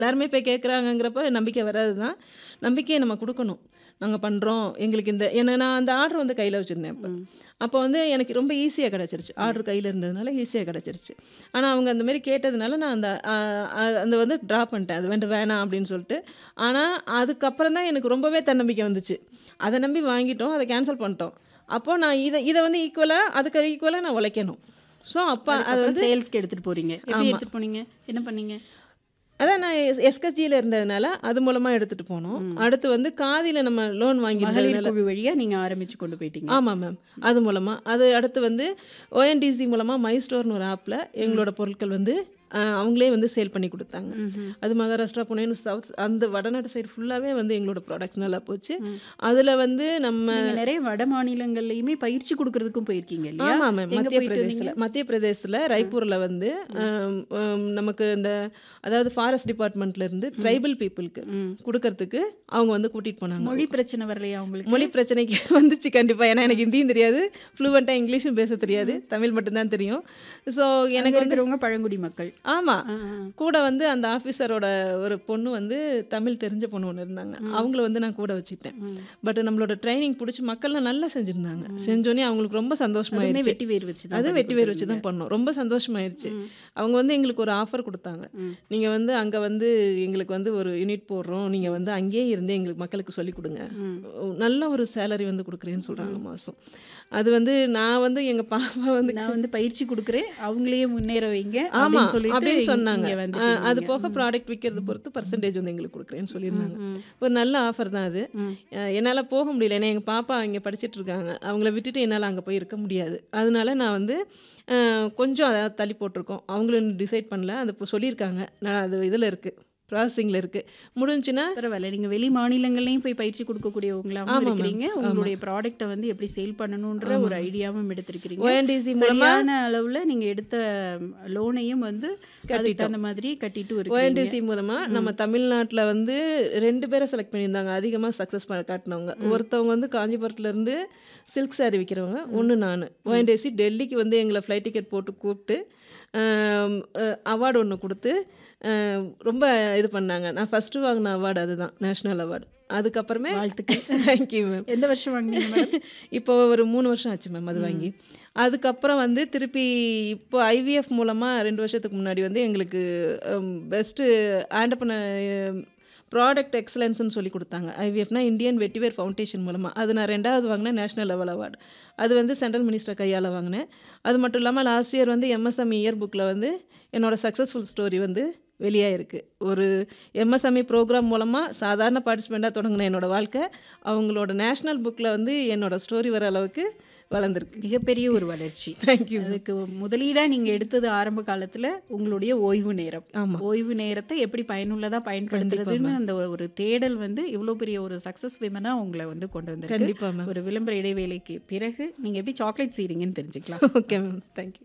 எல்லாருமே போய் கேட்குறாங்கங்கிறப்ப நம்பிக்கை வராது தான் நம்பிக்கையை நம்ம கொடுக்கணும் நாங்கள் பண்ணுறோம் எங்களுக்கு இந்த ஏன்னா நான் அந்த ஆர்டர் வந்து கையில் வச்சுருந்தேன் இப்போ அப்போ வந்து எனக்கு ரொம்ப ஈஸியாக கிடச்சிருச்சு ஆர்டர் கையில் இருந்ததுனால ஈஸியாக கிடச்சிருச்சு ஆனால் அவங்க அந்த மாதிரி கேட்டதுனால நான் அந்த ஆ, ஆ, அந்த வந்து ட்ராப் பண்ணிட்டேன் அது வேண்டாம் வேணாம் அப்படின்னு சொல்லிட்டு ஆனால் அதுக்கப்புறம் தான் எனக்கு ரொம்பவே தன்னம்பிக்கை வந்துச்சு அதை நம்பி வாங்கிட்டோம் அதை கேன்சல் பண்ணிட்டோம் அப்போ நான் இதை இதை வந்து ஈக்குவலாக அதுக்கு ஈக்குவலாக நான் உழைக்கணும் ஸோ அப்போ அது அது வந்து சேல்ஸ்க்கு எடுத்துட்டு போறீங்க எப்படி எடுத்துட்டு போனீங்க என்ன பண்ணீங்க அதான் நான் எஸ்கஸ்ஜியில் இருந்ததுனால அது மூலமாக எடுத்துகிட்டு போனோம் அடுத்து வந்து காதியில் நம்ம லோன் வாங்கி மகளிர் குழு வழியா நீங்க ஆரம்பிச்சு கொண்டு போயிட்டீங்க ஆமாம் மேம் அது மூலமாக அது அடுத்து வந்து ஓஎன்டிசி மூலமாக மை ஸ்டோர்னு ஒரு ஆப்பில் எங்களோட பொருட்கள் வந்து அஹ், அவங்களே வந்து சேல் பண்ணி கொடுத்தாங்க அது மகாராஷ்டிரா புனேன்னு சவுத் அந்த வடநாட்டு சைடு ஃபுல்லாகவே வந்து எங்களோட ப்ராடக்ட்ஸ் நல்லா போச்சு அதில் வந்து நம்ம நீங்க நிறைய வட மாநிலங்கள்லயுமே பயிற்சி கொடுக்கறதுக்கும் போயிருக்கீங்க இல்லையா ஆமாம் மேம் எங்க மத்திய போயிட்டு பிரதேசத்தில் மத்திய பிரதேசத்தில் ராய்ப்பூரில் வந்து ஆம், ஆம், நமக்கு இந்த அதாவது ஃபாரஸ்ட் டிபார்ட்மெண்ட்ல இருந்து ட்ரைபல் பீப்புளுக்கு கொடுக்கறதுக்கு அவங்க வந்து கூட்டிகிட்டு போனாங்க மொழி பிரச்சனை வரலையா உங்களுக்கு மொழி பிரச்சனைக்கு வந்துச்சு கண்டிப்பாக ஏன்னா எனக்கு ஹிந்தியும் தெரியாது ஃப்ளூவெண்ட்டாக இங்கிலீஷும் பேச தெரியாது தமிழ் மட்டும்தான் தெரியும் ஸோ எனக்கு எனக்கு வந்து இருக்கிறவங்க பழங்குடி மக்கள் ஆமாம் ஆ, ஆ. கூட வந்து அந்த ஆஃபீஸரோட ஒரு பொண்ணு வந்து தமிழ் தெரிஞ்ச பொண்ணு ஒன்று இருந்தாங்க அவங்கள வந்து நான் கூட வச்சுக்கிட்டேன் பட் நம்மளோட ட்ரைனிங் பிடிச்சி மக்கள்லாம் நல்லா செஞ்சுருந்தாங்க செஞ்சோன்னே அவங்களுக்கு ரொம்ப அதுவுமே சந்தோஷமாயிருச்சு வெட்டி வேர் வச்சு அது வெட்டி வேர் வச்சு தான் பண்ணோம் ரொம்ப சந்தோஷமாயிருச்சு அவங்க வந்து எங்களுக்கு ஒரு ஆஃபர் கொடுத்தாங்க நீங்கள் வந்து அங்கே வந்து எங்களுக்கு வந்து ஒரு யூனிட் போடுறோம் நீங்கள் வந்து அங்கேயே இருந்து எங்களுக்கு மக்களுக்கு சொல்லிக் கொடுங்க நல்ல ஒரு சேலரி வந்து கொடுக்குறேன்னு சொல்கிறாங்க மாதம் அது வந்து நான் வந்து எங்கள் பாப்பா வந்து நான் வந்து பயிற்சி கொடுக்குறேன் அவங்களையே முன்னேற வைங்க ஆமா அப்படின்னு சொல்லிட்டு அப்படின்னு சொன்னாங்க இங்க ஆ, வந்துட்டீங்க. அது போக ப்ராடக்ட் விற்கிறது பொறுத்து பர்சன்டேஜ் வந்து எங்களுக்கு கொடுக்குறேன்னு சொல்லியிருந்தாங்க ஒரு நல்ல ஆஃபர் தான் அது என்னால் போக முடியல ஏன்னா எங்கள் பாப்பா இங்கே படிச்சிட்டு இருக்காங்க அவங்கள விட்டுட்டு என்னால் அங்கே போய் இருக்க முடியாது அதனால நான் வந்து ஆ, கொஞ்சம் அதாவது தள்ளி போட்டிருக்கோம் அவங்களும் டிசைட் பண்ணல அது இப்போ சொல்லியிருக்காங்க நான் அது இதில் இருக்குது ப்ராசஸிங்கில் இருக்குது முடிஞ்சுன்னா பரவாயில்ல நீங்க வெளி மாநிலங்கள்லயும் போய் பயிற்சி கொடுக்கக்கூடியவங்களாவும் ஆமா, இருக்கிறீங்க உங்களுடைய ப்ராடக்ட்டை வந்து எப்படி சேல் பண்ணணுன்ற ஒரு ஐடியாவும் எடுத்திருக்கிறீங்க ஓஎன்டிசி மூலமாக சரியான அளவுல நீங்க எடுத்த லோனையும் வந்து அதுக்கு தகுந்த மாதிரி கட்டிட்டு இருக்கீங்க ஓஎன்டிசி மூலமாக நம்ம தமிழ்நாட்டில் வந்து ரெண்டு பேரை செலக்ட் பண்ணியிருந்தாங்க அதிகமாக சக்ஸஸ் காட்டினவங்க ஒருத்தவங்க வந்து காஞ்சிபுரத்துலேருந்து சில்க் saree விற்கிறவங்க ஒன்று நான் ஓஎன்டிசி டெல்லிக்கு வந்து எங்களை ஃப்ளைட் டிக்கெட் போட்டு கூப்பிட்டு அவார்டு ஒன்று கொடுத்து ஆம், ரொம்ப இது பண்ணாங்க நான் ஃபஸ்ட்டு வாங்கின அவார்டு அதுதான் நேஷ்னல் அவார்டு அதுக்கப்புறமே வாழ்த்துக்கள். தேங்க்யூ மேம் எந்த வருஷம் வாங்கினீங்க மேடம் இப்போ ஒரு மூணு வருஷம் ஆச்சு மேம் அது வாங்கி அதுக்கப்புறம் வந்து திருப்பி இப்போ ஐவிஎஃப் மூலமாக ரெண்டு வருஷத்துக்கு முன்னாடி வந்து எங்களுக்கு பெஸ்ட்டு ஆண்டப்பன ப்ராடக்ட் எக்ஸலன்ஸ்னு சொல்லி கொடுத்தாங்க ஐவிஎஃப்னா இந்தியன் வெட்டிவேர் ஃபவுண்டேஷன் மூலமாக அது நான் ரெண்டாவது வாங்கினேன் நேஷனல் லெவல் அவார்டு அது வந்து சென்ட்ரல் மினிஸ்டர் கையால் வாங்கினேன் அது மட்டும் இல்லாமல் லாஸ்ட் இயர் வந்து எம்எஸ்எம்இ இயர் புக்கில் வந்து என்னோட சக்ஸஸ்ஃபுல் ஸ்டோரி வந்து வெளியாயிருக்கு ஒரு எம்எஸ்எம்இ ப்ரோக்ராம் மூலமாக சாதாரண பார்ட்டிசிபெண்ட்டாக தொடங்கின என்னோட வாழ்க்கை அவங்களோட நேஷ்னல் புக்கில் வந்து என்னோட ஸ்டோரி வர அளவுக்கு வளர்ந்துருக்கு மிகப்பெரிய ஒரு வளர்ச்சி தேங்க்யூ அதுக்கு முதலீடா நீங்க எடுத்தது ஆரம்ப காலத்துல உங்களுடைய ஓய்வு நேரம் ஆமா. ஓய்வு நேரத்தை எப்படி பயனுள்ளதா பயன்படுத்துறதுன்னு அந்த ஒரு- ஒரு தேடல் வந்து இவ்வளவு பெரிய ஒரு சக்சஸ் விமனா உங்களை வந்து கொண்டு வந்திருக்கு கண்டிப்பாக மேம் ஒரு விளம்பர இடைவேளைக்கு பிறகு நீங்க எப்படி சாக்லேட் செய்றீங்கன்னு தெரிஞ்சுக்கலாம் ஓகே மேம் தேங்க்யூ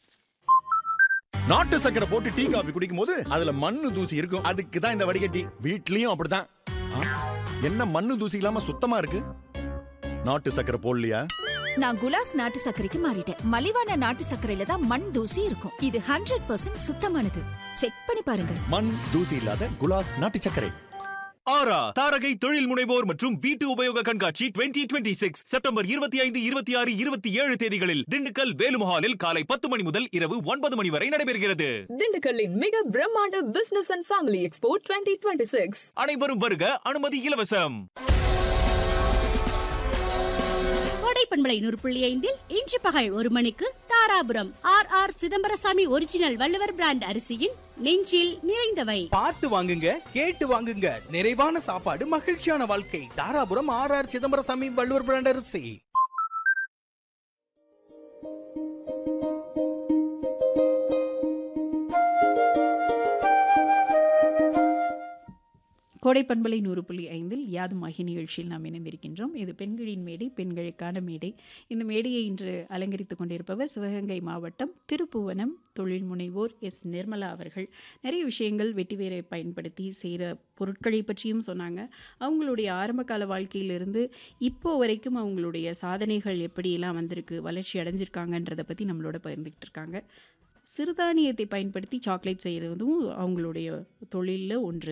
நாட்டு சக்கரை போட்டு டீ காபி குடிக்கும் போது அதுல மண்ணு தூசி இருக்கும் அதுக்கு தான் இந்த வடிகட்டி வீட்லயும் அப்படிதான் ஆ, என்ன மண்ணு தூசி இல்லாம சுத்தமா இருக்கு நாட்டு சக்கரை போடலையா நான் குலாஸ் நாட்டு சர்க்கரைக்கு மாறிட்டேன் மலிவான நாட்டு சர்க்கரையில தான் மண் தூசி இருக்கும் இது ஹண்ட்ரட் பர்சன்ட் சுத்தமானது செக் பண்ணி பாருங்க மண் தூசி இல்லாத குலாஸ் நாட்டு சர்க்கரை ஆரா தாரகை தொழில் முனைவோர் மற்றும் வீட்டு உபயோக கண்காட்சி 2026 சிக்ஸ் செப்டம்பர் இருபத்தி ஐந்து இருபத்தி ஆறு இருபத்தி ஏழு தேதிகளில் திண்டுக்கல் வேலுமஹாலில் காலை பத்து மணி முதல் இரவு ஒன்பது மணி வரை நடைபெறுகிறது திண்டுக்கல்லின் மிக பிரம்மாண்ட business and family expo twenty twenty six அனைவரும் வருக அனுமதி இலவசம் கோடை பண்பலை நூறு புள்ளி ஐந்தில் இன்று பகல் ஒரு மணிக்கு Dharapuram R R Chidambarasamy original Valluvar brand அரிசியின் நெஞ்சில் நிறைந்தவை பார்த்து வாங்குங்க கேட்டு வாங்குங்க நிறைவான சாப்பாடு மகிழ்ச்சியான வாழ்க்கை Dharapuram R R Chidambarasamy Valluvar brand அரிசி கோடை பண்பலை நூறு புள்ளி ஐந்தில் யாதுமாகி நிகழ்ச்சியில் நாம் இணைந்திருக்கின்றோம் இது பெண்களின் மேடை பெண்களுக்கான மேடை இந்த மேடையை இன்று அலங்கரித்துக் கொண்டிருப்பவர் சிவகங்கை மாவட்டம் திருப்புவனம் தொழில் முனைவோர் எஸ் நிர்மலா அவர்கள் நிறைய விஷயங்கள் வெட்டிவேரை பயன்படுத்தி செய்கிற பொருட்களை பற்றியும் சொன்னாங்க அவங்களுடைய ஆரம்பகால வாழ்க்கையிலிருந்து இப்போ வரைக்கும் அவங்களுடைய சாதனைகள் எப்படியெல்லாம் வந்திருக்கு வளர்ச்சி அடைஞ்சிருக்காங்கன்றதை பற்றி நம்மளோட பகிர்ந்துக்கிட்டு இருக்காங்க சிறுதானியத்தை பயன்படுத்தி சாக்லேட் செய்கிறதும் அவங்களுடைய தொழிலில் ஒன்று